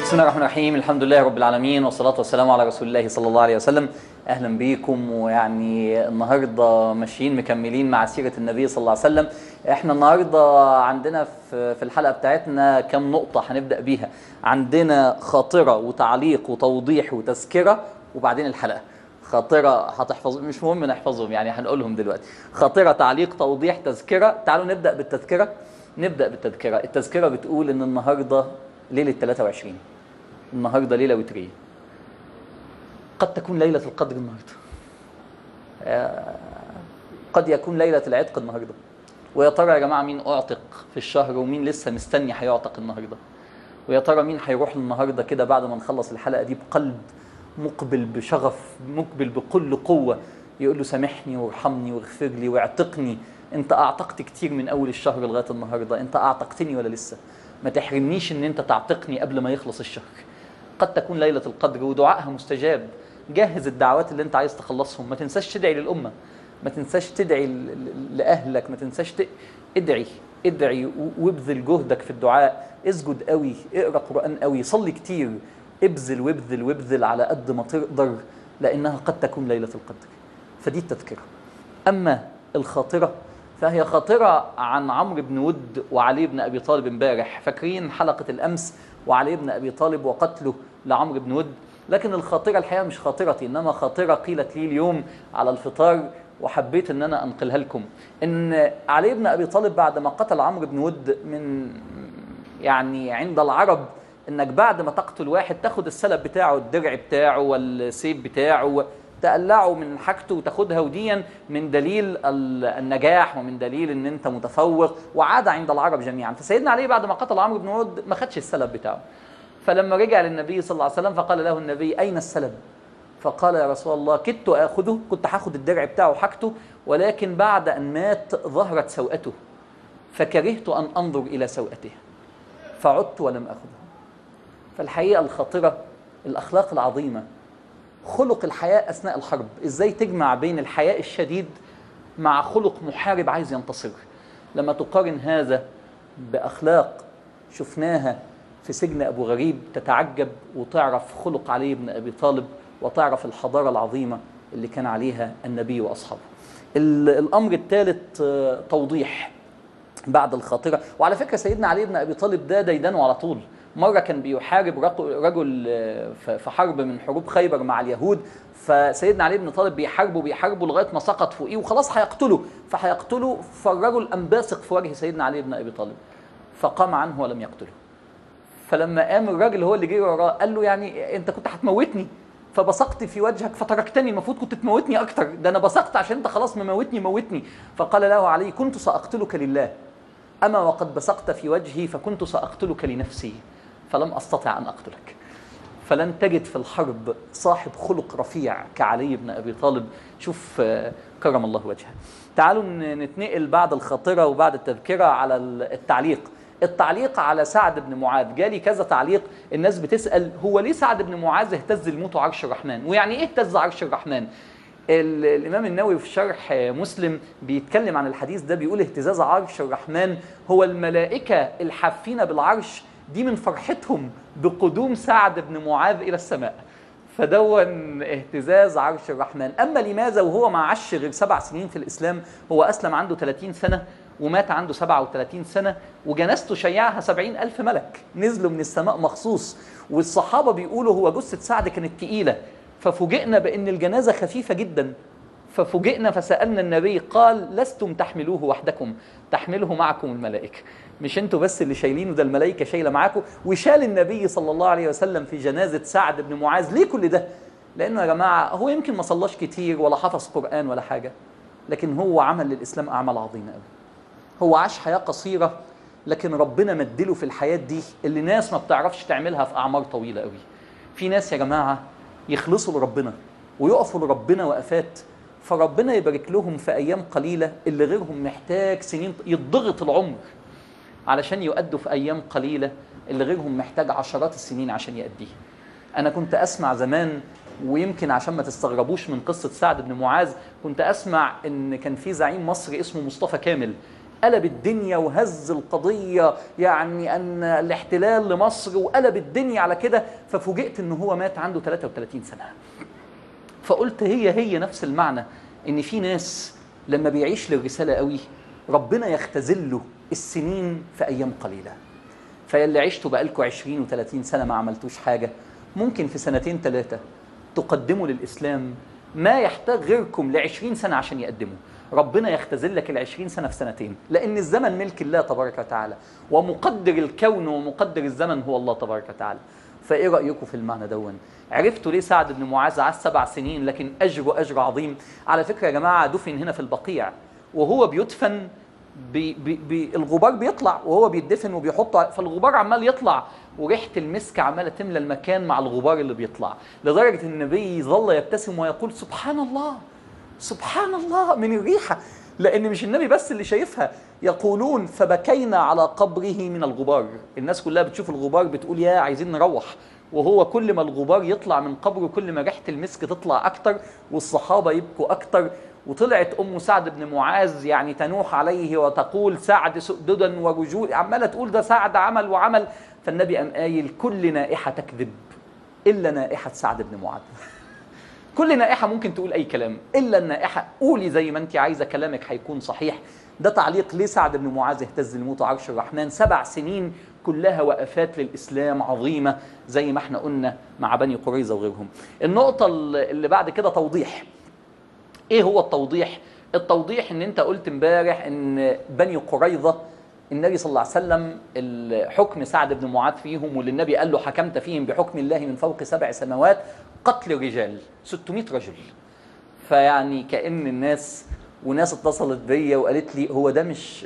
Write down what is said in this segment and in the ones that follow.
بسم الله الرحمن الرحيم الحمد لله رب العالمين والصلاة والسلام على رسول الله صلى الله عليه وسلم أهلا بيكم ويعني النهاردة ماشيين مكملين مع سيرة النبي صلى الله عليه وسلم احنا النهاردة عندنا في في الحلقة بتاعتنا كم نقطة هنبدأ بيها عندنا خاطرة وتعليق وتوضيح وتذكرة وبعدين الحلقة خاطرة هتحفظ مش مهم نحفظهم يعني هنقولهم دلوقتي خاطرة تعليق توضيح تذكرة تعالوا نبدأ بالتذكرة نبدأ بالتذكرة التذكرة بتقول إن النهاردة ليلة 23 النهارده ليله وتريه قد تكون ليله القدر النهارده آه، قد يكون ليله العتق النهارده ويا ترى يا جماعه مين اعتق في الشهر ومين لسه مستني هيعتق النهارده ويا ترى مين هيروح النهارده كده بعد ما نخلص الحلقه دي بقلب مقبل بشغف مقبل بكل قوه يقول له سامحني وارحمني واغفر لي واعتقني انت اعتقت كتير من اول الشهر لغايه النهارده انت اعتقتني ولا لسه ما تحرمنيش ان انت تعتقني قبل ما يخلص الشهر قد تكون ليلة القدر ودعائها مستجاب جهز الدعوات اللي انت عايز تخلصهم ما تنساش تدعي للأمة ما تنساش تدعي ل- ل- لأهلك ما تنساش ت... ادعي ادعي و- وابذل جهدك في الدعاء اسجد قوي اقرا قرآن قوي صلي كتير ابذل وابذل وابذل على قد ما تقدر لأنها قد تكون ليلة القدر فدي التذكرة أما الخاطرة فهي خاطرة عن عمرو بن ود وعلي بن أبي طالب امبارح فاكرين حلقة الأمس وعلي بن أبي طالب وقتله لعمرو بن ود لكن الخاطرة الحقيقة مش خاطرتي إنما خاطرة قيلت لي اليوم على الفطار وحبيت إن أنا أنقلها لكم إن علي بن أبي طالب بعد ما قتل عمرو بن ود من يعني عند العرب انك بعد ما تقتل واحد تاخد السلب بتاعه الدرع بتاعه والسيف بتاعه تقلعه من حاجته وتاخدها وديا من دليل ال- النجاح ومن دليل ان انت متفوق وعادة عند العرب جميعا فسيدنا علي بعد ما قتل عمرو بن ود ما خدش السلب بتاعه فلما رجع للنبي صلى الله عليه وسلم فقال له النبي اين السلب فقال يا رسول الله كدت اخذه كنت هاخد الدرع بتاعه وحاجته ولكن بعد ان مات ظهرت سوءته فكرهت ان انظر الى سوءته فعدت ولم اخذه فالحقيقه الخاطره الاخلاق العظيمه خلق الحياه اثناء الحرب ازاي تجمع بين الحياء الشديد مع خلق محارب عايز ينتصر لما تقارن هذا باخلاق شفناها في سجن ابو غريب تتعجب وتعرف خلق علي بن ابي طالب وتعرف الحضاره العظيمه اللي كان عليها النبي واصحابه ال- الامر الثالث آه، توضيح بعد الخاطرة وعلى فكرة سيدنا علي بن أبي طالب ده ديدانه على طول مرة كان بيحارب رق- رجل آه، ف- في حرب من حروب خيبر مع اليهود فسيدنا علي بن طالب بيحاربه بيحاربه لغاية ما سقط فوقيه وخلاص هيقتله فهيقتله فالرجل قام باسق في وجه سيدنا علي بن أبي طالب فقام عنه ولم يقتله فلما قام الراجل هو اللي جري وراه قال له يعني انت كنت هتموتني فبصقت في وجهك فتركتني المفروض كنت تموتني اكتر ده انا بصقت عشان انت خلاص مموتني موتني فقال له علي كنت ساقتلك لله اما وقد بصقت في وجهي فكنت ساقتلك لنفسي فلم استطع ان اقتلك فلن تجد في الحرب صاحب خلق رفيع كعلي بن ابي طالب شوف آه، كرم الله وجهه تعالوا ن- نتنقل بعد الخاطره وبعد التذكره على ال- التعليق التعليق على سعد بن معاذ جالي كذا تعليق الناس بتسال هو ليه سعد بن معاذ اهتز الموت عرش الرحمن ويعني ايه اهتز عرش الرحمن ال- الامام النووي في شرح مسلم بيتكلم عن الحديث ده بيقول اهتزاز عرش الرحمن هو الملائكه الحافين بالعرش دي من فرحتهم بقدوم سعد بن معاذ الى السماء فدون اهتزاز عرش الرحمن اما لماذا وهو ما عاش غير سبع سنين في الاسلام هو اسلم عنده 30 سنه ومات عنده 37 سنة وجنازته شيعها 70 ألف ملك نزلوا من السماء مخصوص والصحابة بيقولوا هو جثة سعد كانت تقيلة ففوجئنا بأن الجنازة خفيفة جدا ففوجئنا فسألنا النبي قال لستم تحملوه وحدكم تحمله معكم الملائكة مش انتوا بس اللي شايلينه ده الملائكة شايلة معاكم وشال النبي صلى الله عليه وسلم في جنازة سعد بن معاذ ليه كل ده لأنه يا جماعة هو يمكن ما صلاش كتير ولا حفظ قرآن ولا حاجة لكن هو عمل للإسلام أعمال عظيمة قوي هو عاش حياة قصيرة لكن ربنا مدله في الحياة دي اللي ناس ما بتعرفش تعملها في أعمار طويلة قوي في ناس يا جماعة يخلصوا لربنا ويقفوا لربنا وقفات فربنا يبارك لهم في أيام قليلة اللي غيرهم محتاج سنين يضغط العمر علشان يؤدوا في أيام قليلة اللي غيرهم محتاج عشرات السنين عشان يأديها أنا كنت أسمع زمان ويمكن عشان ما تستغربوش من قصة سعد بن معاذ كنت أسمع إن كان في زعيم مصري اسمه مصطفى كامل قلب الدنيا وهز القضية يعني أن الاحتلال لمصر وقلب الدنيا على كده ففوجئت أنه هو مات عنده 33 سنة فقلت هي هي نفس المعنى ان في ناس لما بيعيش للرساله قوي ربنا يختزله السنين في ايام قليله فيلي عشتوا بقالكم 20 و30 سنه ما عملتوش حاجه ممكن في سنتين ثلاثه تقدموا للاسلام ما يحتاج غيركم ل 20 سنه عشان يقدموا ربنا يختزل لك ال 20 سنه في سنتين لان الزمن ملك الله تبارك وتعالى ومقدر الكون ومقدر الزمن هو الله تبارك وتعالى فايه رايكم في المعنى دون عرفتوا ليه سعد بن معاذ عاش سبع سنين لكن اجره اجر عظيم على فكره يا جماعه دفن هنا في البقيع وهو بيدفن بي بي بي الغبار بيطلع وهو بيدفن وبيحطه فالغبار عمال يطلع وريحه المسك عماله تملى المكان مع الغبار اللي بيطلع لدرجه ان النبي ظل يبتسم ويقول سبحان الله سبحان الله من الريحه لان مش النبي بس اللي شايفها يقولون فبكينا على قبره من الغبار الناس كلها بتشوف الغبار بتقول يا عايزين نروح وهو كل ما الغبار يطلع من قبره كل ما ريحه المسك تطلع اكتر والصحابه يبكوا اكتر وطلعت ام سعد بن معاذ يعني تنوح عليه وتقول سعد سؤددا ورجول عماله تقول ده سعد عمل وعمل فالنبي قام قايل كل نائحه تكذب الا نائحه سعد بن معاذ كل نائحه ممكن تقول اي كلام الا النائحه قولي زي ما انت عايزه كلامك هيكون صحيح ده تعليق ليه سعد بن معاذ اهتز لموت عرش الرحمن سبع سنين كلها وقفات للاسلام عظيمه زي ما احنا قلنا مع بني قريظه وغيرهم النقطه اللي بعد كده توضيح ايه هو التوضيح التوضيح ان انت قلت امبارح ان بني قريظه النبي صلى الله عليه وسلم حكم سعد بن معاذ فيهم واللي النبي قال له حكمت فيهم بحكم الله من فوق سبع سماوات قتل رجال 600 رجل فيعني كأن الناس وناس اتصلت بيا وقالت لي هو ده مش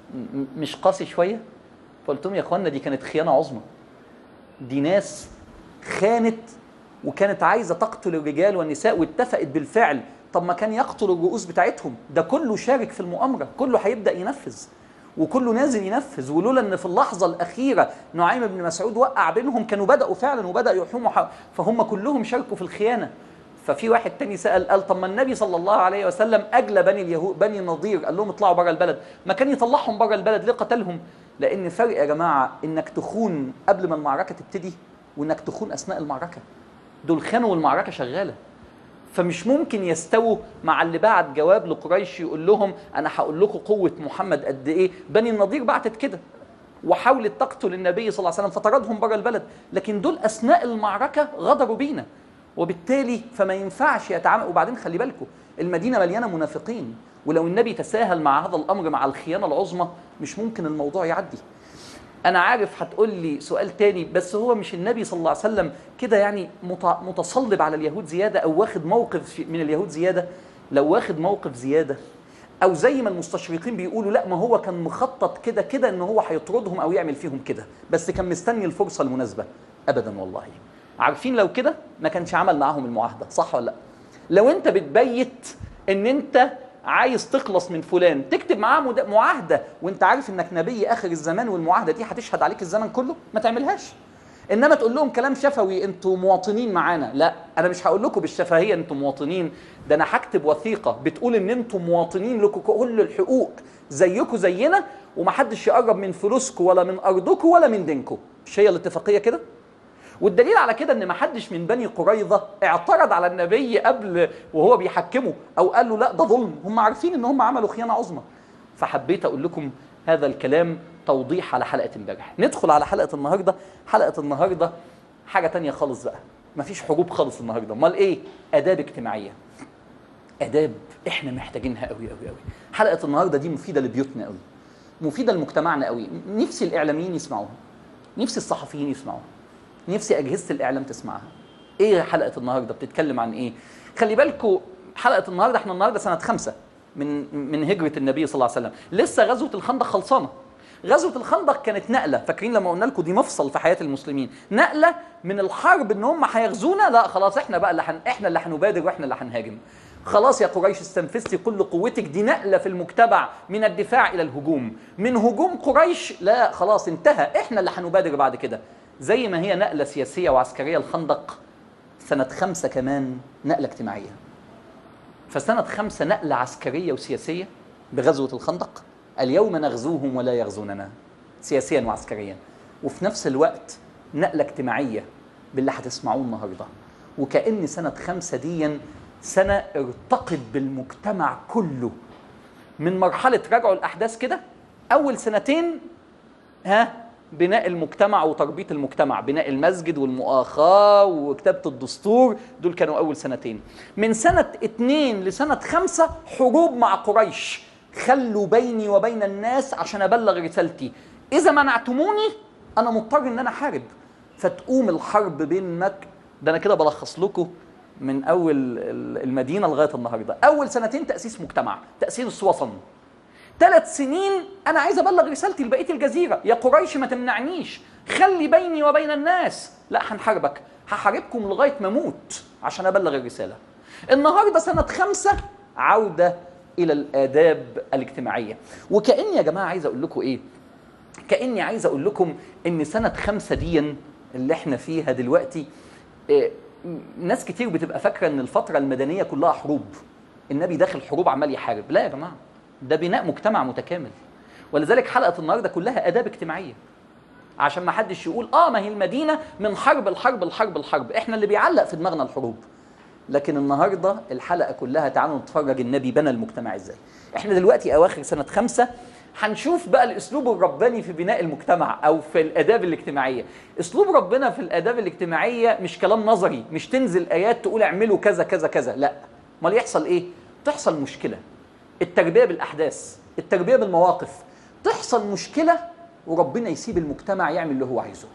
مش قاسي شويه فقلت لهم يا اخوانا دي كانت خيانه عظمى دي ناس خانت وكانت عايزه تقتل الرجال والنساء واتفقت بالفعل طب ما كان يقتل الرؤوس بتاعتهم ده كله شارك في المؤامره كله هيبدا ينفذ وكله نازل ينفذ ولولا ان في اللحظه الاخيره نعيم بن مسعود وقع بينهم كانوا بداوا فعلا وبداوا يحوموا فهم كلهم شاركوا في الخيانه ففي واحد تاني سال قال طب ما النبي صلى الله عليه وسلم اجلى بني اليهود بني النضير قال لهم اطلعوا بره البلد ما كان يطلعهم بره البلد ليه قتلهم لان فرق يا جماعه انك تخون قبل ما المعركه تبتدي وانك تخون اثناء المعركه دول خانوا والمعركه شغاله فمش ممكن يستووا مع اللي بعت جواب لقريش يقول لهم انا هقول لكم قوه محمد قد ايه بني النضير بعتت كده وحاولت تقتل النبي صلى الله عليه وسلم فطردهم بره البلد لكن دول اثناء المعركه غدروا بينا وبالتالي فما ينفعش يتعامل وبعدين خلي بالكم المدينه مليانه منافقين ولو النبي تساهل مع هذا الامر مع الخيانه العظمى مش ممكن الموضوع يعدي انا عارف هتقول لي سؤال تاني بس هو مش النبي صلى الله عليه وسلم كده يعني متصلب على اليهود زياده او واخد موقف من اليهود زياده لو واخد موقف زياده او زي ما المستشرقين بيقولوا لا ما هو كان مخطط كده كده ان هو هيطردهم او يعمل فيهم كده بس كان مستني الفرصه المناسبه ابدا والله عارفين لو كده ما كانش عمل معاهم المعاهده صح ولا لا لو انت بتبيت ان انت عايز تخلص من فلان تكتب معاه معاهده وانت عارف انك نبي اخر الزمان والمعاهده دي هتشهد عليك الزمن كله ما تعملهاش انما تقول لهم كلام شفوي انتوا مواطنين معانا لا انا مش هقول لكم بالشفهيه انتوا مواطنين ده انا هكتب وثيقه بتقول ان انتوا مواطنين لكم كل الحقوق زيكم زينا ومحدش يقرب من فلوسكم ولا من ارضكم ولا من دينكم مش هي الاتفاقيه كده والدليل على كده ان ما حدش من بني قريظه اعترض على النبي قبل وهو بيحكمه او قال له لا ده ظلم هم عارفين ان هم عملوا خيانه عظمى فحبيت اقول لكم هذا الكلام توضيح على حلقه امبارح ندخل على حلقه النهارده حلقه النهارده حاجه تانية خالص بقى مفيش حروب خالص النهارده امال ايه اداب اجتماعيه اداب احنا محتاجينها قوي قوي قوي حلقه النهارده دي مفيده لبيوتنا قوي مفيده لمجتمعنا قوي نفسي الاعلاميين يسمعوها نفسي الصحفيين يسمعوها نفسي اجهزه الاعلام تسمعها ايه حلقه النهارده بتتكلم عن ايه خلي بالكم حلقه النهارده احنا النهارده سنه خمسة من من هجره النبي صلى الله عليه وسلم لسه غزوه الخندق خلصانه غزوه الخندق كانت نقله فاكرين لما قلنا لكم دي مفصل في حياه المسلمين نقله من الحرب ان هم هيغزونا لا خلاص احنا بقى اللي حن... احنا اللي هنبادر واحنا اللي هنهاجم خلاص يا قريش استنفذتي كل قوتك دي نقله في المجتمع من الدفاع الى الهجوم من هجوم قريش لا خلاص انتهى احنا اللي هنبادر بعد كده زي ما هي نقله سياسيه وعسكريه الخندق سنه خمسه كمان نقله اجتماعيه فسنه خمسه نقله عسكريه وسياسيه بغزوه الخندق اليوم نغزوهم ولا يغزوننا سياسيا وعسكريا وفي نفس الوقت نقلة اجتماعية باللي هتسمعوه النهارده وكأن سنة خمسة ديا سنة ارتقت بالمجتمع كله من مرحلة رجعوا الأحداث كده أول سنتين ها بناء المجتمع وتربية المجتمع بناء المسجد والمؤاخاة وكتابة الدستور دول كانوا أول سنتين من سنة اتنين لسنة خمسة حروب مع قريش خلوا بيني وبين الناس عشان أبلغ رسالتي إذا منعتموني أنا مضطر إن أنا أحارب فتقوم الحرب بين مكة ده أنا كده بلخص لكم من أول المدينة لغاية النهاردة أول سنتين تأسيس مجتمع تأسيس وطن ثلاث سنين انا عايز ابلغ رسالتي لبقيه الجزيره يا قريش ما تمنعنيش خلي بيني وبين الناس لا هنحاربك هحاربكم لغايه ما اموت عشان ابلغ الرساله النهارده سنه خمسة عوده الى الاداب الاجتماعيه وكاني يا جماعه عايز اقول لكم ايه كاني عايز اقول لكم ان سنه خمسة دي اللي احنا فيها دلوقتي إيه ناس كتير بتبقى فاكره ان الفتره المدنيه كلها حروب النبي داخل حروب عمال يحارب لا يا جماعه ده بناء مجتمع متكامل ولذلك حلقه النهارده كلها اداب اجتماعيه عشان ما حدش يقول اه ما هي المدينه من حرب الحرب الحرب الحرب احنا اللي بيعلق في دماغنا الحروب لكن النهارده الحلقه كلها تعالوا نتفرج النبي بنى المجتمع ازاي احنا دلوقتي اواخر سنه خمسة هنشوف بقى الاسلوب الرباني في بناء المجتمع او في الاداب الاجتماعيه اسلوب ربنا في الاداب الاجتماعيه مش كلام نظري مش تنزل ايات تقول اعملوا كذا كذا كذا لا امال يحصل ايه تحصل مشكله التربيه بالاحداث التربيه بالمواقف تحصل مشكله وربنا يسيب المجتمع يعمل اللي هو عايزه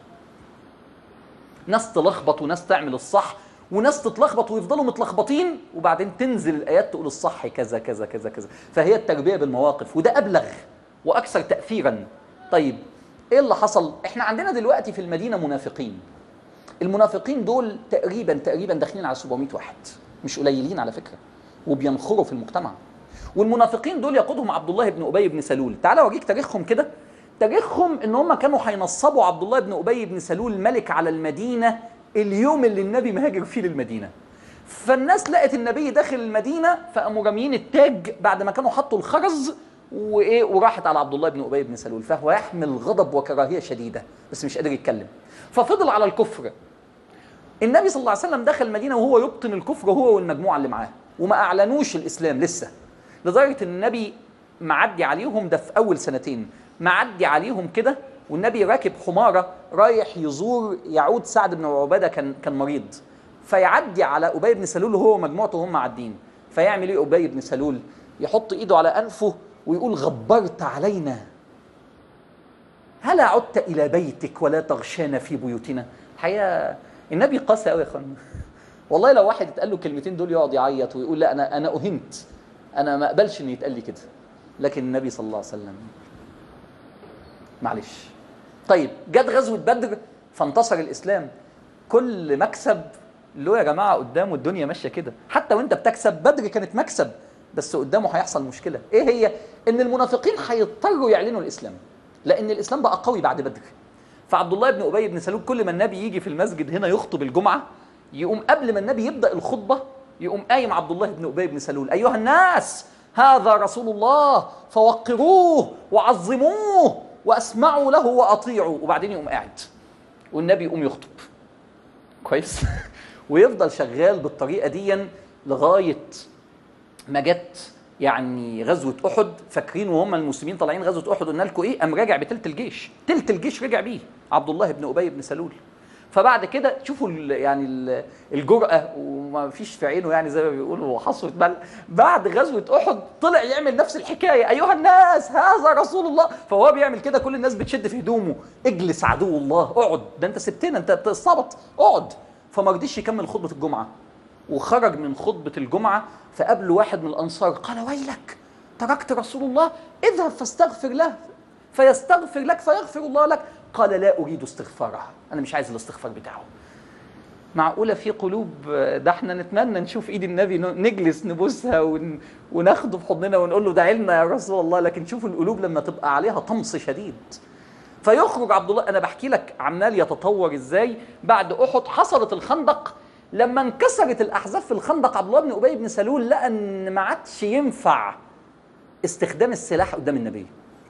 ناس تلخبط وناس تعمل الصح وناس تتلخبط ويفضلوا متلخبطين وبعدين تنزل الايات تقول الصح كذا كذا كذا كذا فهي التربيه بالمواقف وده ابلغ واكثر تاثيرا طيب ايه اللي حصل احنا عندنا دلوقتي في المدينه منافقين المنافقين دول تقريبا تقريبا داخلين على 700 واحد مش قليلين على فكره وبينخروا في المجتمع والمنافقين دول يقودهم عبد الله بن ابي بن سلول تعال اوريك تاريخهم كده تاريخهم ان هم كانوا هينصبوا عبد الله بن ابي بن سلول ملك على المدينه اليوم اللي النبي مهاجر فيه للمدينه فالناس لقت النبي داخل المدينه فقاموا راميين التاج بعد ما كانوا حطوا الخرز وايه وراحت على عبد الله بن ابي بن سلول فهو يحمل غضب وكراهيه شديده بس مش قادر يتكلم ففضل على الكفر النبي صلى الله عليه وسلم دخل المدينه وهو يبطن الكفر هو والمجموعه اللي معاه وما اعلنوش الاسلام لسه لدرجه ان النبي معدي عليهم ده في اول سنتين معدي عليهم كده والنبي راكب حماره رايح يزور يعود سعد بن عباده كان كان مريض فيعدي على ابي بن سلول وهو ومجموعته وهم معدين فيعمل ايه ابي بن سلول يحط ايده على انفه ويقول غبرت علينا هلا عدت الى بيتك ولا تغشانا في بيوتنا الحقيقه النبي قاسي قوي يا اخوان والله لو واحد اتقال له الكلمتين دول يقعد يعيط ويقول لا انا انا اهنت انا ما اقبلش ان يتقال لي كده لكن النبي صلى الله عليه وسلم معلش طيب جت غزوه بدر فانتصر الاسلام كل مكسب له يا جماعه قدامه الدنيا ماشيه كده حتى وانت بتكسب بدر كانت مكسب بس قدامه هيحصل مشكله ايه هي ان المنافقين هيضطروا يعلنوا الاسلام لان الاسلام بقى قوي بعد بدر فعبد الله بن ابي بن سلول كل ما النبي يجي في المسجد هنا يخطب الجمعه يقوم قبل ما النبي يبدا الخطبه يقوم قايم عبد الله بن ابي بن سلول ايها الناس هذا رسول الله فوقروه وعظموه واسمعوا له واطيعوا وبعدين يقوم قاعد والنبي يقوم يخطب كويس ويفضل شغال بالطريقه دي لغايه ما جت يعني غزوه احد فاكرين وهم المسلمين طالعين غزوه احد قلنا لكم ايه قام راجع بتلت الجيش تلت الجيش رجع بيه عبد الله بن ابي بن سلول فبعد كده شوفوا ال يعني ال الجرأة وما فيش في عينه يعني زي ما بيقولوا حصوة بل بعد غزوة أحد طلع يعمل نفس الحكاية أيها الناس هذا رسول الله فهو بيعمل كده كل الناس بتشد في هدومه اجلس عدو الله اقعد ده أنت سبتنا أنت بتستبط اقعد فما رضيش يكمل خطبة الجمعة وخرج من خطبة الجمعة فقابله واحد من الأنصار قال ويلك تركت رسول الله اذهب فاستغفر له فيستغفر لك فيغفر الله لك قال لا اريد استغفاره انا مش عايز الاستغفار بتاعه معقولة في قلوب ده احنا نتمنى نشوف ايد النبي نجلس نبوسها ون... وناخده في حضننا ونقول له دعي لنا يا رسول الله لكن شوف القلوب لما تبقى عليها طمس شديد فيخرج عبد الله انا بحكي لك عمال يتطور ازاي بعد احد حصلت الخندق لما انكسرت الاحزاب في الخندق عبد الله بن ابي بن سلول لقى ان ما عادش ينفع استخدام السلاح قدام النبي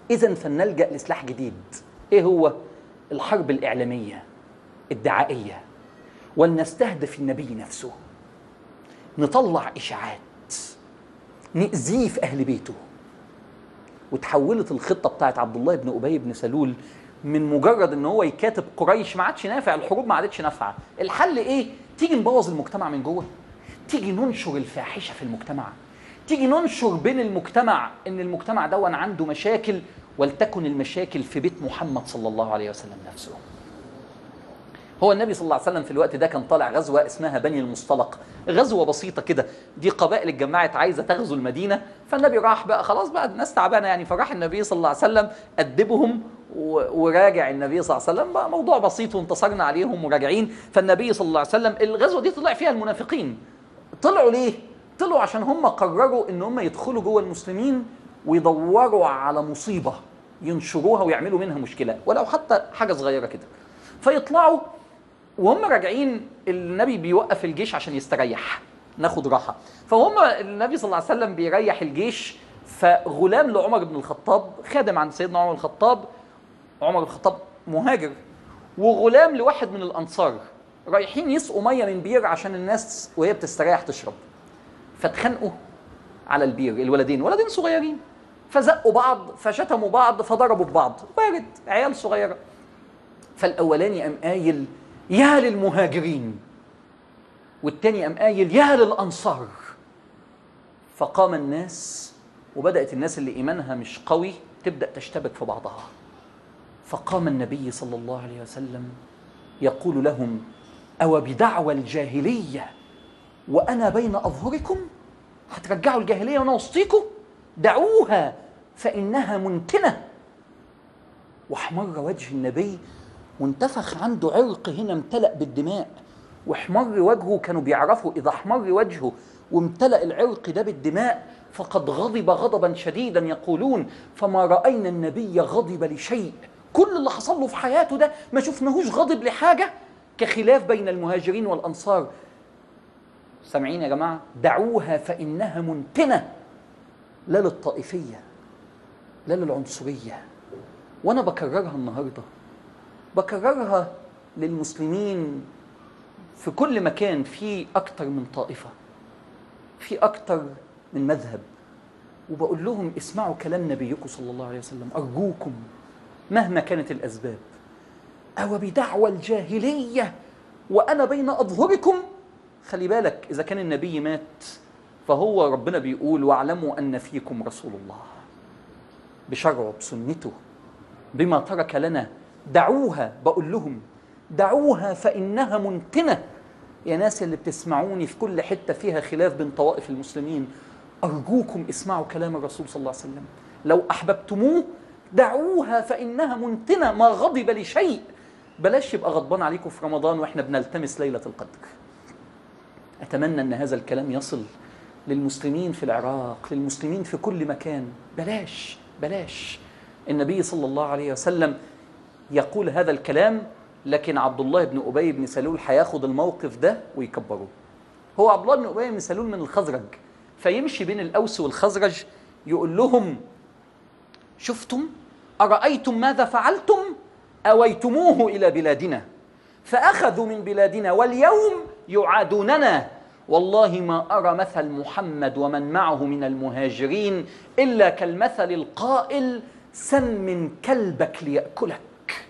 إذا فلنلجأ لسلاح جديد إيه هو؟ الحرب الإعلامية الدعائية ولنستهدف النبي نفسه نطلع إشاعات نأذيه في أهل بيته وتحولت الخطة بتاعت عبد الله بن أبي بن سلول من مجرد ان هو يكاتب قريش ما عادش نافع الحروب ما عادتش نافعه الحل ايه تيجي نبوظ المجتمع من جوه تيجي ننشر الفاحشه في المجتمع تيجي ننشر بين المجتمع ان المجتمع دون عنده مشاكل ولتكن المشاكل في بيت محمد صلى الله عليه وسلم نفسه هو النبي صلى الله عليه وسلم في الوقت ده كان طالع غزوه اسمها بني المصطلق غزوه بسيطه كده دي قبائل اتجمعت عايزه تغزو المدينه فالنبي راح بقى خلاص بقى الناس تعبانه يعني فراح النبي صلى الله عليه وسلم ادبهم و- وراجع النبي صلى الله عليه وسلم بقى موضوع بسيط وانتصرنا عليهم وراجعين فالنبي صلى الله عليه وسلم الغزوه دي طلع فيها المنافقين طلعوا ليه؟ طلعوا عشان هم قرروا ان هم يدخلوا جوه المسلمين ويدوروا على مصيبه ينشروها ويعملوا منها مشكله ولو حتى حاجه صغيره كده فيطلعوا وهم راجعين النبي بيوقف الجيش عشان يستريح ناخد راحه فهم النبي صلى الله عليه وسلم بيريح الجيش فغلام لعمر بن الخطاب خادم عند سيدنا عمر بن الخطاب عمر بن الخطاب مهاجر وغلام لواحد من الانصار رايحين يسقوا ميه من بير عشان الناس وهي بتستريح تشرب فاتخانقوا على البير الولدين ولدين صغيرين فزقوا بعض فشتموا بعض فضربوا ببعض وارد عيال صغيره فالاولاني قام قايل يا للمهاجرين والتاني قام قايل يا للانصار فقام الناس وبدات الناس اللي ايمانها مش قوي تبدا تشتبك في بعضها فقام النبي صلى الله عليه وسلم يقول لهم او بدعوى الجاهليه وانا بين اظهركم هترجعوا الجاهليه وانا وسطيكم دعوها فانها منتنه واحمر وجه النبي وانتفخ عنده عرق هنا امتلأ بالدماء واحمر وجهه كانوا بيعرفوا إذا احمر وجهه وامتلأ العرق ده بالدماء فقد غضب غضبا شديدا يقولون فما رأينا النبي غضب لشيء كل اللي حصل له في حياته ده ما شفناهوش غضب لحاجة كخلاف بين المهاجرين والأنصار سامعين يا جماعة دعوها فإنها منتنة لا للطائفية لا للعنصرية وأنا بكررها النهارده بكررها للمسلمين في كل مكان في أكتر من طائفة في أكتر من مذهب وبقول لهم اسمعوا كلام نبيكم صلى الله عليه وسلم أرجوكم مهما كانت الأسباب أو بدعوى الجاهلية وأنا بين أظهركم خلي بالك إذا كان النبي مات فهو ربنا بيقول واعلموا أن فيكم رسول الله بشرعه بسنته بما ترك لنا دعوها بقول لهم دعوها فإنها منتنة يا ناس اللي بتسمعوني في كل حتة فيها خلاف بين طوائف المسلمين أرجوكم اسمعوا كلام الرسول صلى الله عليه وسلم لو أحببتموه دعوها فإنها منتنة ما غضب لشيء بلاش يبقى غضبان عليكم في رمضان وإحنا بنلتمس ليلة القدر أتمنى أن هذا الكلام يصل للمسلمين في العراق للمسلمين في كل مكان بلاش بلاش النبي صلى الله عليه وسلم يقول هذا الكلام لكن عبد الله بن ابي بن سلول هياخد الموقف ده ويكبره هو عبد الله بن ابي بن سلول من الخزرج فيمشي بين الاوس والخزرج يقول لهم شفتم ارايتم ماذا فعلتم اويتموه الى بلادنا فاخذوا من بلادنا واليوم يعادوننا والله ما ارى مثل محمد ومن معه من المهاجرين الا كالمثل القائل سمن كلبك ليأكلك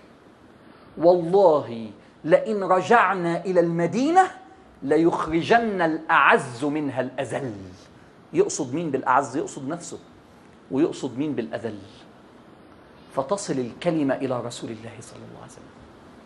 والله لئن رجعنا إلى المدينة ليخرجن الأعز منها الأذل يقصد مين بالأعز يقصد نفسه ويقصد مين بالأذل فتصل الكلمة إلى رسول الله صلى الله عليه وسلم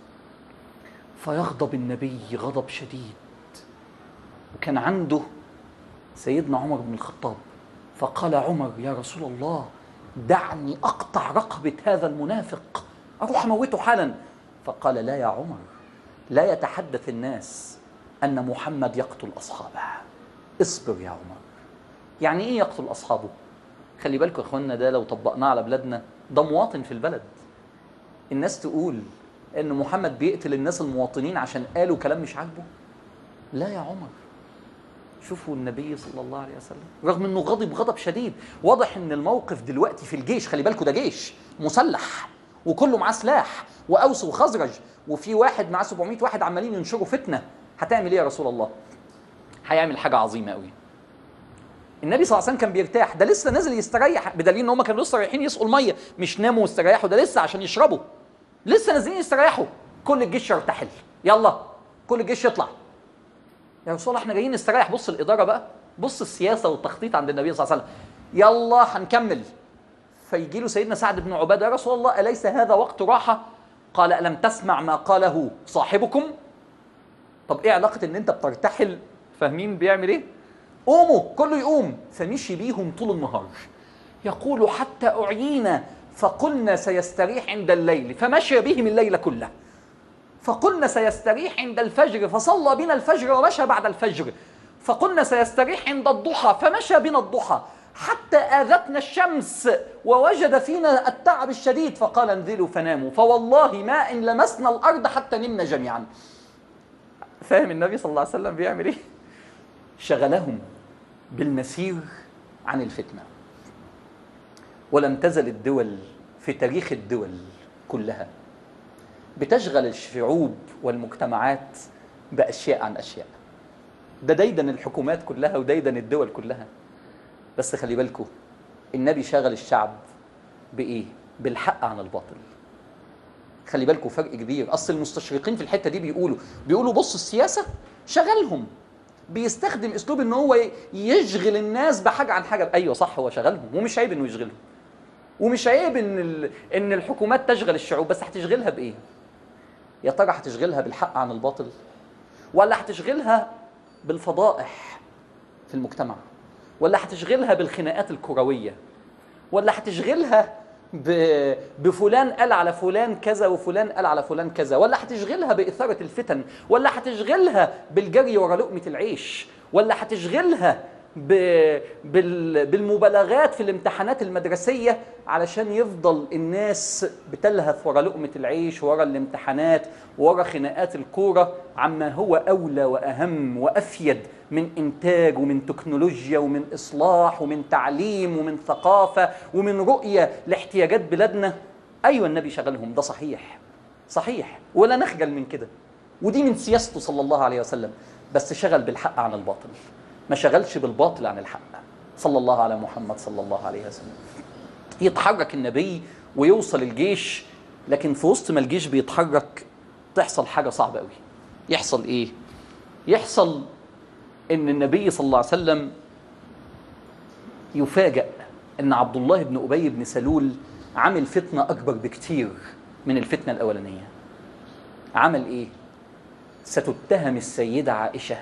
فيغضب النبي غضب شديد وكان عنده سيدنا عمر بن الخطاب فقال عمر يا رسول الله دعني اقطع رقبه هذا المنافق اروح اموته حالا فقال لا يا عمر لا يتحدث الناس ان محمد يقتل اصحابه اصبر يا عمر يعني ايه يقتل اصحابه خلي بالكم يا اخوانا ده لو طبقناه على بلادنا ده مواطن في البلد الناس تقول ان محمد بيقتل الناس المواطنين عشان قالوا كلام مش عاجبه لا يا عمر شوفوا النبي صلى الله عليه وسلم رغم انه غضب غضب شديد واضح ان الموقف دلوقتي في الجيش خلي بالكوا ده جيش مسلح وكله معاه سلاح واوس وخزرج وفي واحد معاه 700 واحد عمالين ينشروا فتنه هتعمل ايه يا رسول الله هيعمل حاجه عظيمه قوي النبي صلى الله عليه وسلم كان بيرتاح ده لسه نازل يستريح بدليل ان هم كانوا لسه رايحين يسقوا الميه مش ناموا واستريحوا ده لسه عشان يشربوا لسه نازلين يستريحوا كل الجيش يرتحل يلا كل الجيش يطلع يا رسول الله احنا جايين نستريح بص الاداره بقى بص السياسه والتخطيط عند النبي صلى الله عليه وسلم يلا هنكمل فيجي له سيدنا سعد بن عباده يا رسول الله اليس هذا وقت راحه قال الم تسمع ما قاله صاحبكم طب ايه علاقه ان انت بترتحل فاهمين بيعمل ايه قوموا كله يقوم فمشي بيهم طول النهار يقول حتى أعينا فقلنا سيستريح عند الليل فمشى بهم الليل كله فقلنا سيستريح عند الفجر فصلى بنا الفجر ومشى بعد الفجر فقلنا سيستريح عند الضحى فمشى بنا الضحى حتى آذتنا الشمس ووجد فينا التعب الشديد فقال انزلوا فناموا فوالله ما إن لمسنا الأرض حتى نمنا جميعا فاهم النبي صلى الله عليه وسلم بيعمل ايه شغلهم بالمسير عن الفتنه ولم تزل الدول في تاريخ الدول كلها بتشغل الشعوب والمجتمعات باشياء عن اشياء ده ديدن الحكومات كلها وديدن الدول كلها بس خلي بالكم النبي شغل الشعب بايه بالحق عن الباطل خلي بالكم فرق كبير اصل المستشرقين في الحته دي بيقولوا بيقولوا بص السياسه شغلهم بيستخدم اسلوب ان هو يشغل الناس بحاجه عن حاجه ايوه صح هو شغلهم ومش عيب انه يشغلهم ومش عيب ان ال... ان الحكومات تشغل الشعوب بس هتشغلها بايه يا ترى هتشغلها بالحق عن الباطل ولا هتشغلها بالفضائح في المجتمع ولا هتشغلها بالخناقات الكرويه ولا هتشغلها ب... بفلان قال على فلان كذا وفلان قال على فلان كذا ولا هتشغلها بإثارة الفتن ولا هتشغلها بالجري ورا لقمة العيش ولا هتشغلها ب... بال... بالمبالغات في الامتحانات المدرسية علشان يفضل الناس بتلهث ورا لقمة العيش ورا الامتحانات ورا خناقات الكورة عما هو أولى وأهم وأفيد من إنتاج ومن تكنولوجيا ومن إصلاح ومن تعليم ومن ثقافة ومن رؤية لاحتياجات بلادنا أيوة النبي شغلهم ده صحيح صحيح ولا نخجل من كده ودي من سياسته صلى الله عليه وسلم بس شغل بالحق عن الباطل ما شغلش بالباطل عن الحق صلى الله على محمد صلى الله عليه وسلم يتحرك النبي ويوصل الجيش لكن في وسط ما الجيش بيتحرك تحصل حاجة صعبة قوي يحصل ايه يحصل ان النبي صلى الله عليه وسلم يفاجأ ان عبد الله بن ابي بن سلول عمل فتنه اكبر بكتير من الفتنه الاولانيه عمل ايه ستتهم السيده عائشه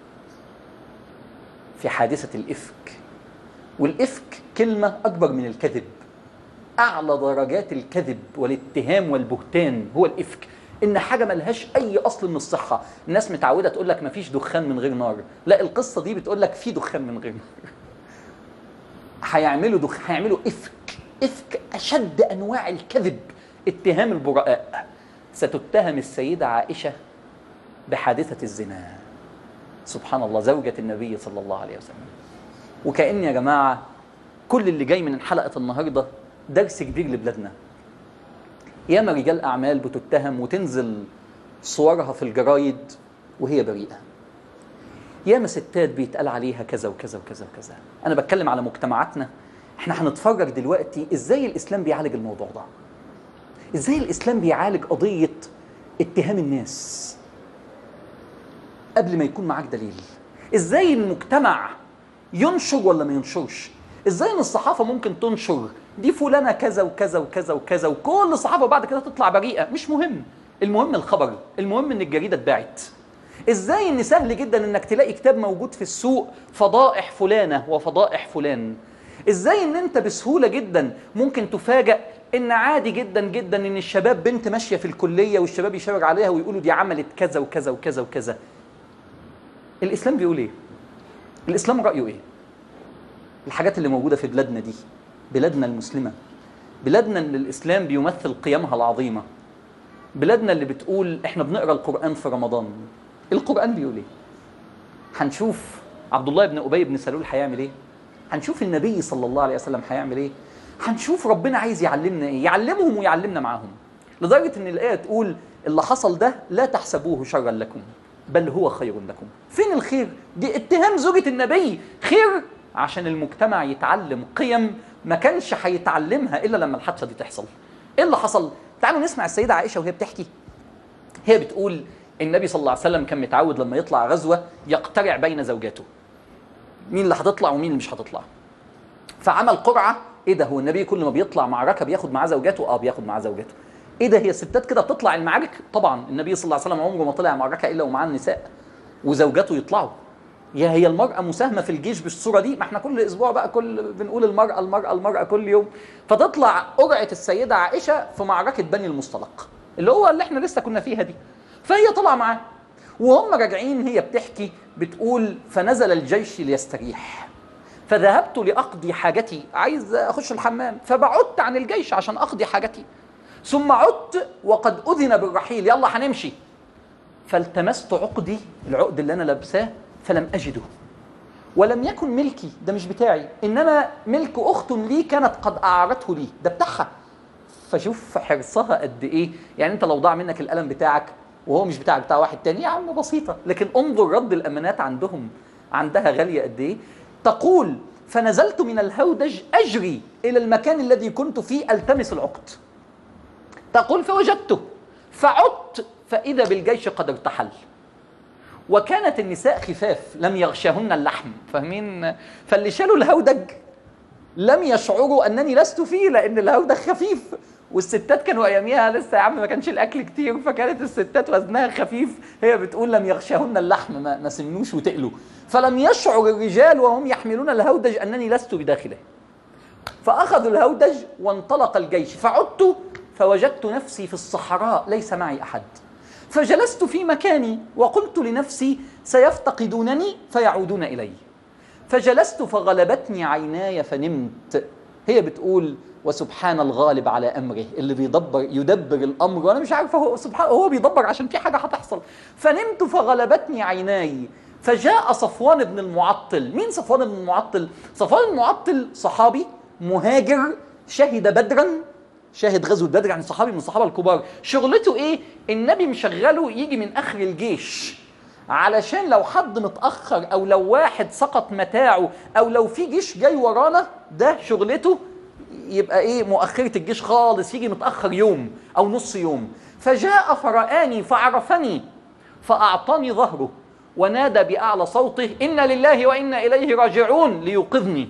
في حادثه الافك والافك كلمه اكبر من الكذب اعلى درجات الكذب والاتهام والبهتان هو الافك ان حاجه ملهاش اي اصل من الصحه الناس متعوده تقول لك مفيش دخان من غير نار لا القصه دي بتقول لك في دخان من غير نار هيعملوا دخ... هيعملوا افك افك اشد انواع الكذب اتهام البراء ستتهم السيده عائشه بحادثه الزنا سبحان الله زوجة النبي صلى الله عليه وسلم وكأن يا جماعة كل اللي جاي من حلقة النهاردة درس كبير لبلادنا ياما رجال أعمال بتتهم وتنزل صورها في الجرايد وهي بريئة ياما ستات بيتقال عليها كذا وكذا وكذا وكذا أنا بتكلم على مجتمعاتنا احنا هنتفرج دلوقتي ازاي الإسلام بيعالج الموضوع ده ازاي الإسلام بيعالج قضية اتهام الناس قبل ما يكون معاك دليل ازاي المجتمع ينشر ولا ما ينشرش ازاي ان الصحافه ممكن تنشر دي فلانه كذا وكذا وكذا وكذا وكل الصحافه بعد كده تطلع بريئه مش مهم المهم الخبر المهم ان الجريده اتباعت ازاي ان سهل جدا انك تلاقي كتاب موجود في السوق فضائح فلانه وفضائح فلان ازاي ان انت بسهوله جدا ممكن تفاجأ ان عادي جدا جدا ان الشباب بنت ماشيه في الكليه والشباب يشاور عليها ويقولوا دي عملت كذا وكذا وكذا وكذا الاسلام بيقول ايه الاسلام رايه ايه الحاجات اللي موجوده في بلادنا دي بلادنا المسلمه بلادنا اللي الاسلام بيمثل قيمها العظيمه بلادنا اللي بتقول احنا بنقرا القران في رمضان القران بيقول ايه هنشوف عبد الله بن ابي بن سلول هيعمل ايه هنشوف النبي صلى الله عليه وسلم هيعمل ايه هنشوف ربنا عايز يعلمنا ايه يعلمهم ويعلمنا معاهم لدرجه ان الايه تقول اللي حصل ده لا تحسبوه شرا لكم بل هو خير لكم فين الخير دي اتهام زوجة النبي خير عشان المجتمع يتعلم قيم ما كانش هيتعلمها الا لما الحادثه دي تحصل ايه اللي حصل تعالوا نسمع السيده عائشه وهي بتحكي هي بتقول النبي صلى الله عليه وسلم كان متعود لما يطلع غزوه يقترع بين زوجاته مين اللي هتطلع ومين اللي مش هتطلع فعمل قرعه ايه ده هو النبي كل ما بيطلع معركه بياخد معاه زوجاته اه بياخد معاه زوجاته ايه ده هي الستات كده بتطلع المعارك طبعا النبي صلى الله عليه وسلم عمره ما طلع معركه الا ومعاه النساء وزوجاته يطلعوا يا هي المرأة مساهمة في الجيش بالصورة دي ما احنا كل أسبوع بقى كل بنقول المرأة المرأة المرأة كل يوم فتطلع قرعة السيدة عائشة في معركة بني المصطلق اللي هو اللي احنا لسه كنا فيها دي فهي طلع معاه وهم راجعين هي بتحكي بتقول فنزل الجيش ليستريح فذهبت لأقضي حاجتي عايز أخش الحمام فبعدت عن الجيش عشان أقضي حاجتي ثم عدت وقد أذن بالرحيل يلا هنمشي فالتمست عقدي العقد اللي أنا لابساه فلم أجده ولم يكن ملكي ده مش بتاعي إنما ملك أخت لي كانت قد أعارته لي ده بتاعها فشوف حرصها قد إيه يعني أنت لو ضاع منك القلم بتاعك وهو مش بتاعك بتاع واحد تاني يا عم بسيطة لكن انظر رد الأمانات عندهم عندها غالية قد إيه تقول فنزلت من الهودج أجري إلى المكان الذي كنت فيه ألتمس العقد تقول فوجدته فعدت فإذا بالجيش قد ارتحل وكانت النساء خفاف لم يغشهن اللحم فاهمين فاللي شالوا الهودج لم يشعروا انني لست فيه لان الهودج خفيف والستات كانوا اياميها لسه يا عم ما كانش الاكل كتير فكانت الستات وزنها خفيف هي بتقول لم يغشهن اللحم ما, ما سمنوش وتقلوا فلم يشعر الرجال وهم يحملون الهودج انني لست بداخله فاخذوا الهودج وانطلق الجيش فعدت فوجدت نفسي في الصحراء ليس معي احد فجلست في مكاني وقلت لنفسي سيفتقدونني فيعودون الي فجلست فغلبتني عيناي فنمت هي بتقول وسبحان الغالب على امره اللي بيدبر يدبر الامر وانا مش عارفه هو سبحان هو بيدبر عشان في حاجه هتحصل فنمت فغلبتني عيناي فجاء صفوان بن المعطل مين صفوان بن المعطل صفوان المعطل صحابي مهاجر شهد بدرا شاهد غزوه بدر يعني صحابي من الصحابه الكبار شغلته ايه النبي مشغله يجي من اخر الجيش علشان لو حد متاخر او لو واحد سقط متاعه او لو في جيش جاي ورانا ده شغلته يبقى ايه مؤخره الجيش خالص يجي متاخر يوم او نص يوم فجاء فرآني فعرفني فاعطاني ظهره ونادى باعلى صوته انا لله وانا اليه راجعون ليوقظني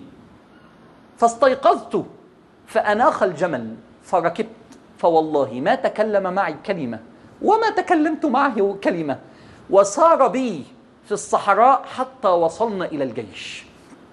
فاستيقظت فاناخ الجمل فركبت فوالله ما تكلم معي كلمه وما تكلمت معه كلمه وسار بي في الصحراء حتى وصلنا الى الجيش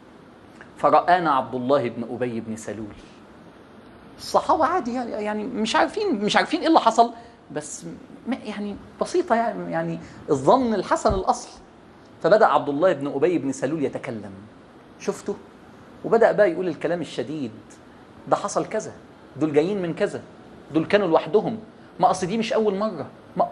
فرآنا عبد الله بن ابي بن سلول الصحابه عادي يعني مش عارفين مش عارفين ايه اللي حصل بس يعني بسيطه يعني يعني الظن الحسن الاصل فبدا عبد الله بن ابي بن سلول يتكلم شفته وبدا بقى يقول الكلام الشديد ده حصل كذا دول جايين من كذا دول كانوا لوحدهم ما اصل دي مش اول مره ما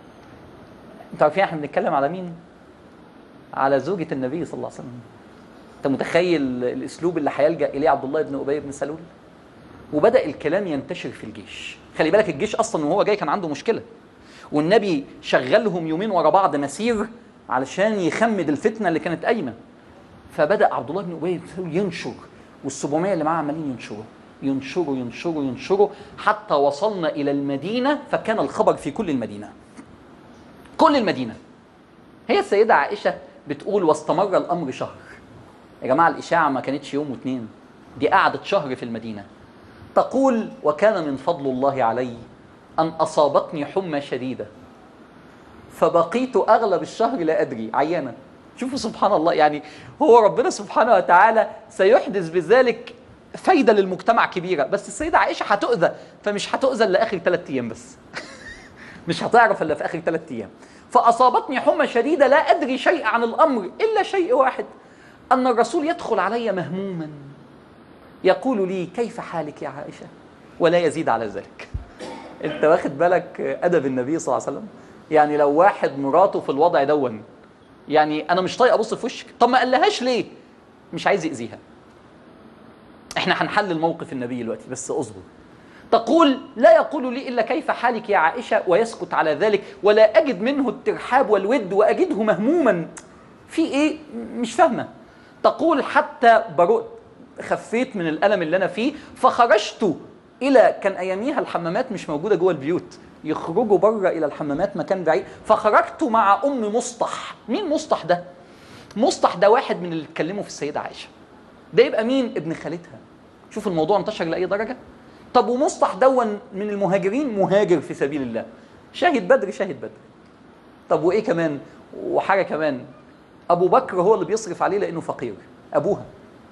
انتوا عارفين احنا بنتكلم على مين على زوجة النبي صلى الله عليه وسلم انت متخيل الاسلوب اللي هيلجا اليه عبد الله بن ابي بن سلول وبدا الكلام ينتشر في الجيش خلي بالك الجيش اصلا وهو جاي كان عنده مشكله والنبي شغلهم يومين ورا بعض مسير علشان يخمد الفتنه اللي كانت قايمه فبدا عبد الله بن ابي بن سلول ينشر وال700 اللي معاه عمالين ينشروا ينشروا ينشروا ينشروا حتى وصلنا الى المدينه فكان الخبر في كل المدينه كل المدينه هي السيده عائشه بتقول واستمر الامر شهر يا جماعه الاشاعه ما كانتش يوم واثنين دي قعدت شهر في المدينه تقول وكان من فضل الله علي ان اصابتني حمى شديده فبقيت اغلب الشهر لا ادري عيانه شوفوا سبحان الله يعني هو ربنا سبحانه وتعالى سيحدث بذلك فايده للمجتمع كبيره بس السيده عائشه هتؤذى فمش هتؤذى الا اخر ثلاث ايام بس مش هتعرف الا في اخر ثلاث ايام فاصابتني حمى شديده لا ادري شيء عن الامر الا شيء واحد ان الرسول يدخل علي مهموما يقول لي كيف حالك يا عائشه ولا يزيد على ذلك انت واخد بالك ادب النبي صلى الله عليه وسلم يعني لو واحد مراته في الوضع دون يعني انا مش طايق ابص في وشك طب ما قالهاش ليه مش عايز يأذيها احنا هنحلل موقف النبي دلوقتي بس اصبر تقول لا يقول لي الا كيف حالك يا عائشه ويسكت على ذلك ولا اجد منه الترحاب والود واجده مهموما في ايه مش فاهمه تقول حتى برؤت خفيت من الالم اللي انا فيه فخرجت الى كان اياميها الحمامات مش موجوده جوه البيوت يخرجوا بره الى الحمامات مكان بعيد فخرجت مع ام مصطح مين مصطح ده مصطح ده واحد من اللي اتكلموا في السيده عائشه ده يبقى مين ابن خالتها شوف الموضوع انتشر لاي درجه طب ومصطح دون من المهاجرين مهاجر في سبيل الله شاهد بدر شاهد بدر طب وايه كمان وحاجه كمان ابو بكر هو اللي بيصرف عليه لانه فقير ابوها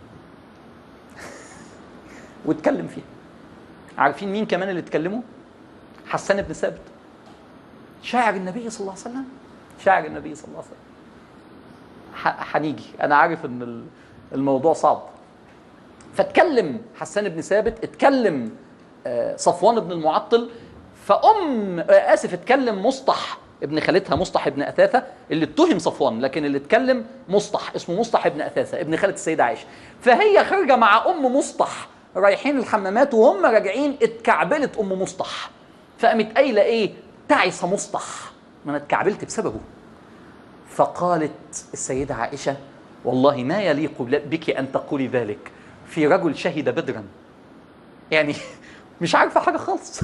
واتكلم فيها عارفين مين كمان اللي اتكلموا حسان بن ثابت شاعر النبي صلى الله عليه وسلم شاعر النبي صلى الله عليه وسلم هنيجي انا عارف ان الموضوع صعب فاتكلم حسان بن ثابت اتكلم صفوان بن المعطل فام اسف اتكلم مصطح ابن خالتها مصطح ابن اثاثه اللي اتهم صفوان لكن اللي اتكلم مصطح اسمه مصطح ابن اثاثه ابن خاله السيده عائشه فهي خارجه مع ام مصطح رايحين الحمامات وهم راجعين اتكعبلت ام مصطح فقامت قايله ايه تعس مصطح ما انا اتكعبلت بسببه فقالت السيده عائشه والله ما يليق بك ان تقولي ذلك في رجل شهد بدرا يعني مش عارفه حاجه خالص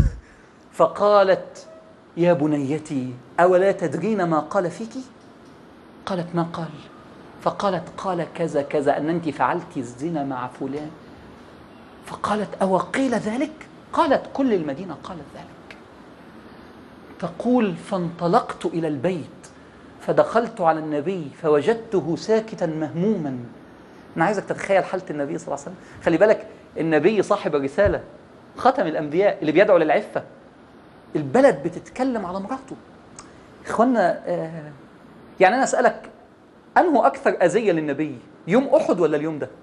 فقالت يا بنيتي اولا تدرين ما قال فيك قالت ما قال فقالت قال كذا كذا ان انت فعلت الزنا مع فلان فقالت او قيل ذلك قالت كل المدينه قالت ذلك تقول فانطلقت الى البيت فدخلت على النبي فوجدته ساكتا مهموما انا عايزك تتخيل حاله النبي صلى الله عليه وسلم خلي بالك النبي صاحب الرساله ختم الانبياء اللي بيدعو للعفه البلد بتتكلم على مراته اخوانا آه يعني انا اسالك انه اكثر اذيه للنبي يوم احد ولا اليوم ده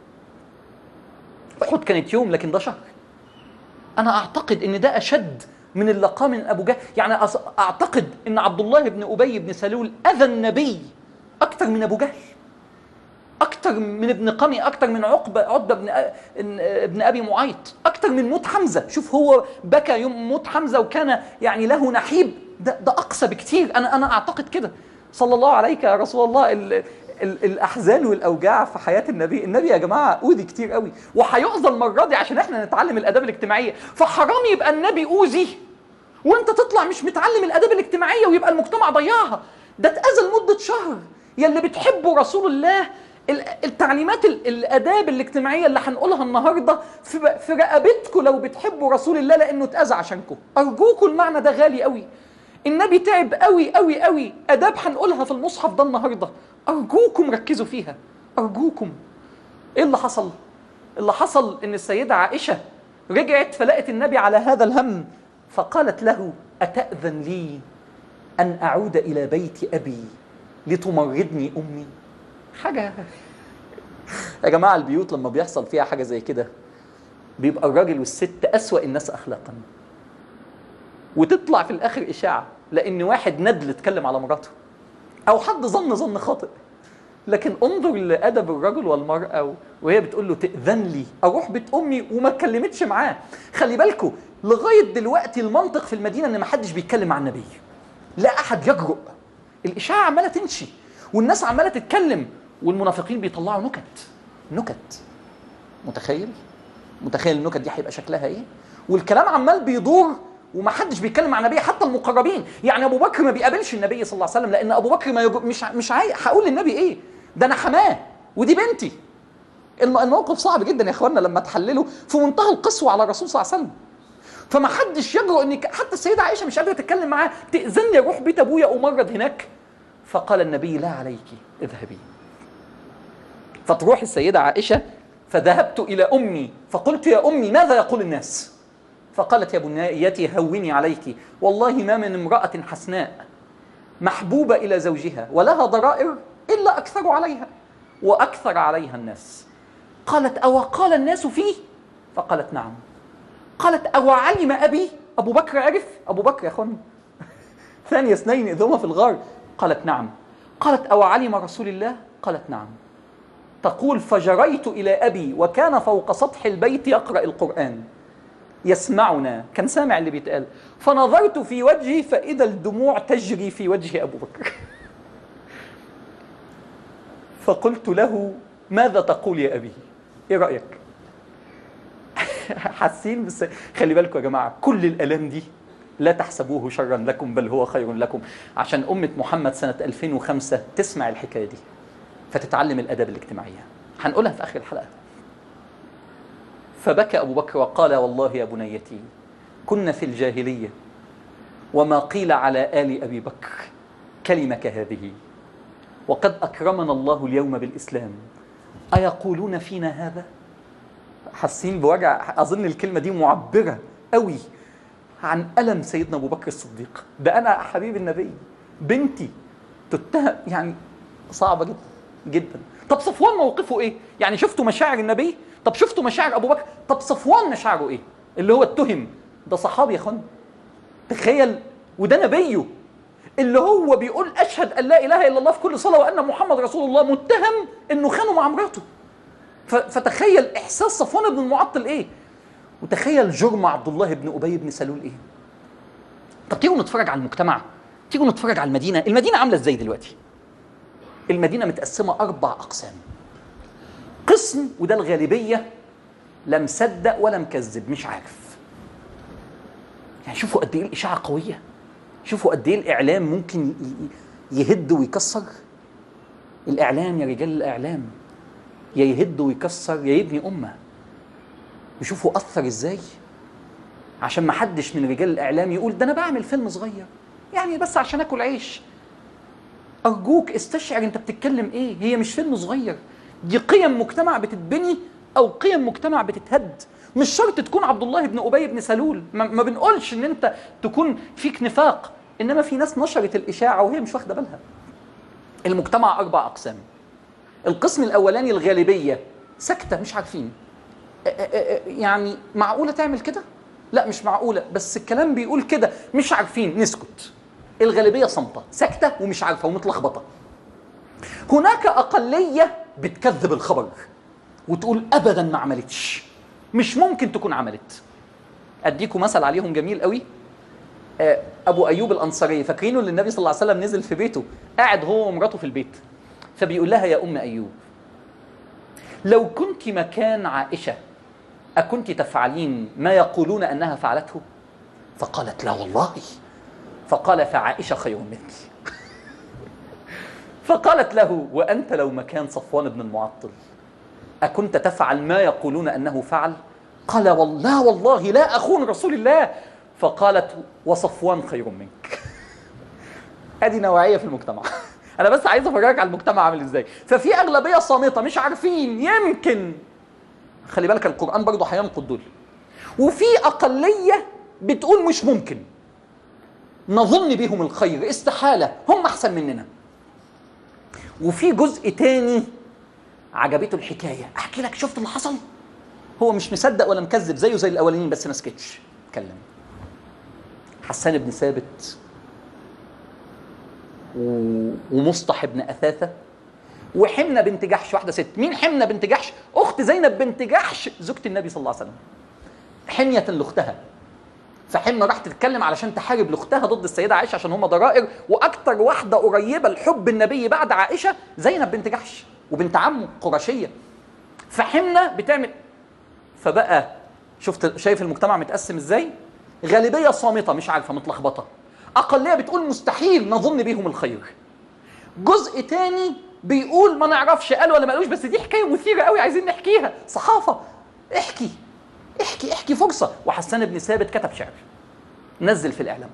احد كانت يوم لكن ده شهر انا اعتقد ان ده اشد من اللقاء من ابو جهل يعني اعتقد ان عبد الله بن ابي بن سلول اذى النبي اكثر من ابو جهل اكثر من ابن قمي اكثر من عقبه عتبه بن ابن ابي معيط اكثر من موت حمزه شوف هو بكى يوم موت حمزه وكان يعني له نحيب ده, ده اقسى بكتير انا انا اعتقد كده صلى الله عليك يا رسول الله ال ال الاحزان والاوجاع في حياه النبي النبي يا جماعه اوذي كتير قوي وهيؤذى المره دي عشان احنا نتعلم الاداب الاجتماعيه فحرام يبقى النبي اوذي وانت تطلع مش متعلم الاداب الاجتماعيه ويبقى المجتمع ضيعها ده اتاذى لمده شهر يا اللي بتحبوا رسول الله التعليمات الاداب الاجتماعيه اللي هنقولها النهارده في في رقبتكم لو بتحبوا رسول الله لانه اتاذى عشانكم ارجوكم المعنى ده غالي قوي النبي تعب قوي قوي قوي اداب هنقولها في المصحف ده النهارده ارجوكم ركزوا فيها ارجوكم ايه اللي حصل اللي حصل ان السيده عائشه رجعت فلقت النبي على هذا الهم فقالت له اتاذن لي ان اعود الى بيت ابي لتمرضني امي حاجه يا جماعه البيوت لما بيحصل فيها حاجه زي كده بيبقى الراجل والست اسوا الناس اخلاقا وتطلع في الاخر اشاعه لان واحد ندل اتكلم على مراته او حد ظن ظن خاطئ لكن انظر لادب الرجل والمراه وهي بتقول له تاذن لي اروح بيت امي وما اتكلمتش معاه خلي بالكم لغايه دلوقتي المنطق في المدينه ان ما حدش بيتكلم عن النبي لا احد يجرؤ الاشاعه عماله تمشي والناس عماله تتكلم والمنافقين بيطلعوا نكت نكت متخيل متخيل النكت دي هيبقى شكلها ايه والكلام عمال بيدور ومحدش بيتكلم عن النبي حتى المقربين يعني ابو بكر ما بيقابلش النبي صلى الله عليه وسلم لان ابو بكر ما يجب مش مش عايز هقول للنبي ايه ده انا حماه ودي بنتي الموقف صعب جدا يا اخوانا لما تحلله في منتهى القسوه على الرسول صلى الله عليه وسلم فما حدش يجرؤ ان حتى السيده عائشه مش قادره تتكلم معاه تاذن لي اروح بيت ابويا امرض هناك فقال النبي لا عليك اذهبي فتروح السيده عائشه فذهبت الى امي فقلت يا امي ماذا يقول الناس فقالت يا بنيتي هوني عليك والله ما من امراه حسناء محبوبه الى زوجها ولها ضرائر الا اكثر عليها واكثر عليها الناس قالت او قال الناس فيه فقالت نعم قالت او علم ابي ابو بكر عرف ابو بكر يا اخوان ثاني اثنين اذ هما في الغار قالت نعم قالت أو علم رسول الله قالت نعم تقول فجريت إلى أبي وكان فوق سطح البيت يقرأ القرآن يسمعنا كان سامع اللي بيتقال فنظرت في وجهي فإذا الدموع تجري في وجه أبو بكر فقلت له ماذا تقول يا أبي إيه رأيك حاسين بس خلي بالكم يا جماعة كل الآلام دي لا تحسبوه شرا لكم بل هو خير لكم عشان أمة محمد سنة 2005 تسمع الحكاية دي فتتعلم الآداب الاجتماعية هنقولها في آخر الحلقة فبكى أبو بكر وقال والله يا بنيتي كنا في الجاهلية وما قيل على آل أبي بكر كلمة كهذه وقد أكرمنا الله اليوم بالإسلام أيقولون فينا هذا؟ حاسين بوجع أظن الكلمة دي معبرة قوي عن ألم سيدنا أبو بكر الصديق ده أنا حبيب النبي بنتي تتهم يعني صعبة جدا جدا طب صفوان موقفه إيه؟ يعني شفتوا مشاعر النبي؟ طب شفتوا مشاعر أبو بكر؟ طب صفوان مشاعره إيه؟ اللي هو اتهم ده صحابي يا اخوان تخيل وده نبيه اللي هو بيقول اشهد ان لا اله الا الله في كل صلاه وان محمد رسول الله متهم انه خانه مع مراته ف- فتخيل احساس صفوان بن المعطل ايه وتخيل جرم عبد الله بن ابي بن سلول ايه طب تيجوا نتفرج على المجتمع تيجوا نتفرج على المدينه المدينه عامله ازاي دلوقتي المدينه متقسمه اربع اقسام قسم وده الغالبيه لا مصدق ولا مكذب مش عارف يعني شوفوا قد ايه الاشاعه قويه شوفوا قد ايه الاعلام ممكن ي- ي- يهد ويكسر الاعلام يا رجال الاعلام يا يهد ويكسر يا يبني امه وشوفوا اثر ازاي عشان ما حدش من رجال الاعلام يقول ده انا بعمل فيلم صغير يعني بس عشان اكل عيش ارجوك استشعر انت بتتكلم ايه هي مش فيلم صغير دي قيم مجتمع بتتبني او قيم مجتمع بتتهد مش شرط تكون عبد الله بن ابي بن سلول ما, ما بنقولش ان انت تكون فيك نفاق انما في ناس نشرت الاشاعه وهي مش واخده بالها المجتمع اربع اقسام القسم الاولاني الغالبيه ساكته مش عارفين أ- أ- أ- يعني معقوله تعمل كده لا مش معقوله بس الكلام بيقول كده مش عارفين نسكت الغالبيه صامته ساكته ومش عارفه ومتلخبطه هناك اقليه بتكذب الخبر وتقول ابدا ما عملتش مش ممكن تكون عملت اديكم مثل عليهم جميل قوي آه، ابو ايوب الانصاري فاكرينه اللي النبي صلى الله عليه وسلم نزل في بيته قاعد هو ومراته في البيت فبيقول لها يا ام ايوب لو كنت مكان عائشه اكنت تفعلين ما يقولون انها فعلته فقالت لا والله فقال فعائشه خير منك فقالت له وانت لو مكان صفوان بن المعطل أكنت تفعل ما يقولون أنه فعل؟ قال والله والله لا أخون رسول الله فقالت وصفوان خير منك ادي نوعيه في المجتمع انا بس عايز افرجك على المجتمع عامل ازاي ففي اغلبيه صامته مش عارفين يمكن خلي بالك القران برضه هينقض دول وفي اقليه بتقول مش ممكن نظن بهم الخير استحاله هم احسن مننا وفي جزء تاني عجبته الحكايه احكي لك شفت اللي حصل هو مش مصدق ولا مكذب زيه زي الاولانيين بس ما سكتش اتكلم حسان بن ثابت و... ومصطح بن اثاثه وحمنه بنت جحش واحده ست مين حمنه بنت جحش اخت زينب بنت جحش زوجة النبي صلى الله عليه وسلم حميه لاختها فحمنه راح تتكلم علشان تحارب لاختها ضد السيده عائشه عشان هم ضرائر واكتر واحده قريبه لحب النبي بعد عائشه زينب بنت جحش وبنت عمه قرشيه فحمنه بتعمل فبقى شفت شايف المجتمع متقسم ازاي غالبيه صامته مش عارفه متلخبطه اقليه بتقول مستحيل نظن بيهم الخير جزء تاني بيقول ما نعرفش قال ولا ما قالوش بس دي حكايه مثيره قوي عايزين نحكيها صحافه احكي احكي احكي فرصه وحسان بن ثابت كتب شعر نزل في الاعلام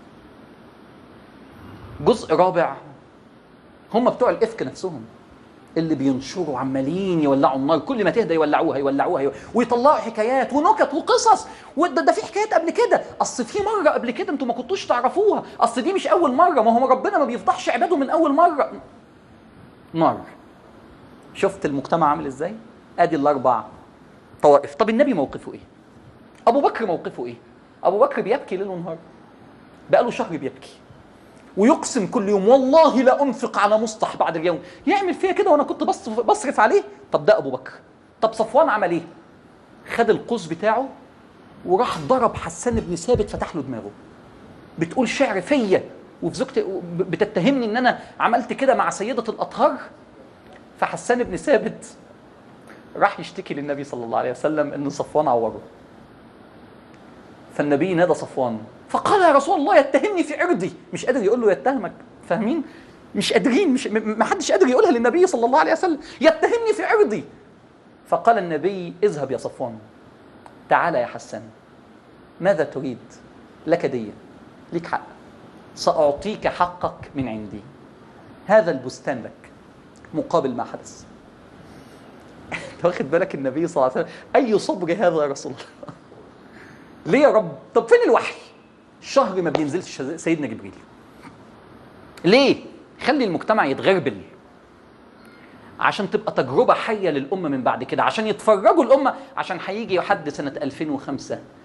جزء رابع هم بتوع الافك نفسهم اللي بينشروا عمالين يولعوا النار كل ما تهدى يولعوها يولعوها يولعوها ويطلعوا حكايات ونكت وقصص وده ده في حكايات قبل كده اصل في مره قبل كده انتوا ما كنتوش تعرفوها اصل دي مش اول مره ما هو ربنا ما بيفضحش عباده من اول مره نار شفت المجتمع عامل ازاي ادي الاربع طوائف طب النبي موقفه ايه ابو بكر موقفه ايه ابو بكر بيبكي ليل ونهار بقاله شهر بيبكي ويقسم كل يوم والله لا انفق على مصطح بعد اليوم يعمل فيها كده وانا كنت بصرف, بصرف عليه طب ده ابو بكر طب صفوان عمل ايه خد القوس بتاعه وراح ضرب حسان بن ثابت فتح له دماغه بتقول شعر فيا وفي زوجتي بتتهمني ان انا عملت كده مع سيده الاطهار فحسان بن ثابت راح يشتكي للنبي صلى الله عليه وسلم ان صفوان عوره فالنبي نادى صفوان فقال يا رسول الله يتهمني في عرضي مش قادر يقول له يتهمك فاهمين مش قادرين مش ما حدش قادر يقولها للنبي صلى الله عليه وسلم يتهمني في عرضي فقال النبي اذهب يا صفوان تعال يا حسان ماذا تريد لك دية ليك حق سأعطيك حقك من عندي هذا البستان لك مقابل ما حدث انت واخد بالك النبي صلى الله عليه وسلم اي صبر هذا يا رسول الله ليه يا رب طب فين الوحي شهر ما بينزلش سيدنا جبريل ليه خلي المجتمع يتغربل عشان تبقى تجربة حية للأمة من بعد كده عشان يتفرجوا الأمة عشان هيجي حد سنة 2005